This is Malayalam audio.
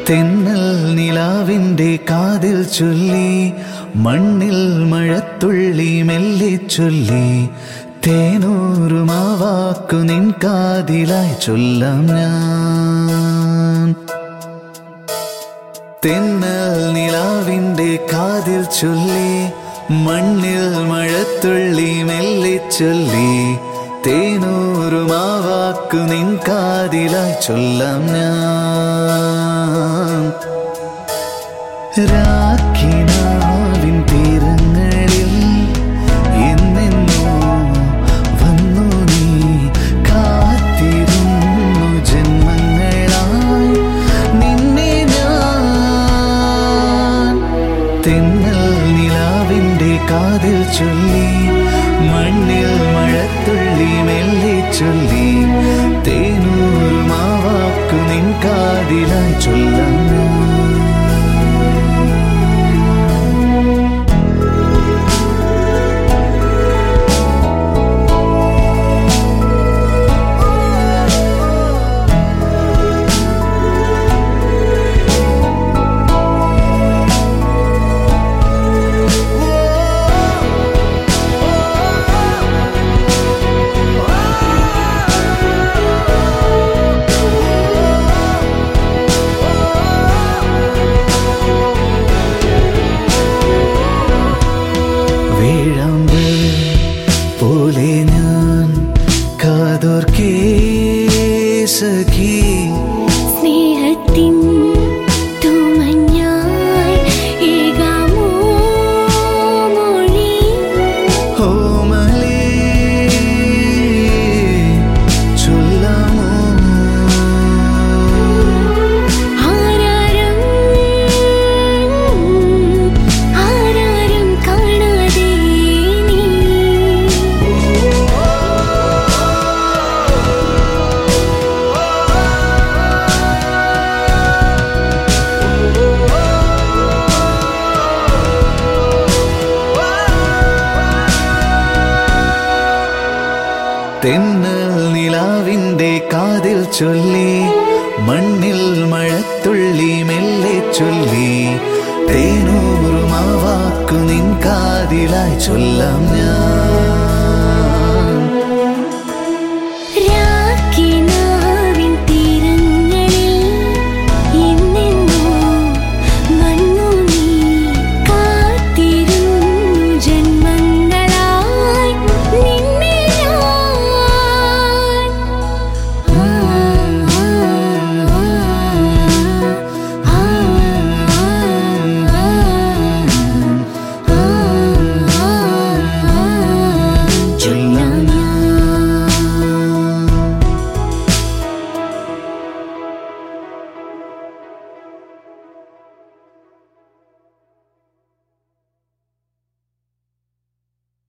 തെന്നൽ നിലാവിൻ്റെ കാതിൽ ചൊല്ലി മണ്ണിൽ മഴത്തുള്ളി മെല്ലെ ചൊല്ലി തേനൂറുമാവാക്കു നിൻ കാതിലായി ചൊല്ലാം ഞാൻ തെന്നൽ നിലാവിൻ്റെ കാതിൽ ചൊല്ലി മണ്ണിൽ മഴത്തുള്ളി മെല്ലെ ചൊല്ലി തേനൂറുമാവാക്കു നിൻ കാതിലായി ചൊല്ലാം ഞാൻ രാഖിനാവിൻ തീരങ്ങളിൽ എന്നെന്നോ വന്നു നീ കാത്തിരുന്നു ജന്മങ്ങളായി നിന്നെ ഞാൻ തെന്നൽ നിലാവിൻ്റെ കാതിൽ ചൊല്ലി മണ്ണിൽ മഴത്തുള്ളി മെല്ലെ ചൊല്ലി തേനൂറുമാവാക്കു നിൻ കാതിലായി ചൊല്ലാം ഞാൻ. വേഴാമ്പ് പോലെ ഞാൻ കാതോർക്കേ സഖി സ്നേഹത്തിൻ തൂമഞ്ഞായി ഏകാമോ മൊഴി ഓമലേ ചൊല്ലാമോ ആരാരും ആരാരും കാണാതെ നീ തെന്നൽ നിലാവിൻ്റെ കാതിൽ ചൊല്ലി മണ്ണിൽ മഴത്തുള്ളി മെല്ലെ ചൊല്ലി തേനൂറുമാവാക്കു നിൻ കാതിലായി ചൊല്ലാം ഞാൻ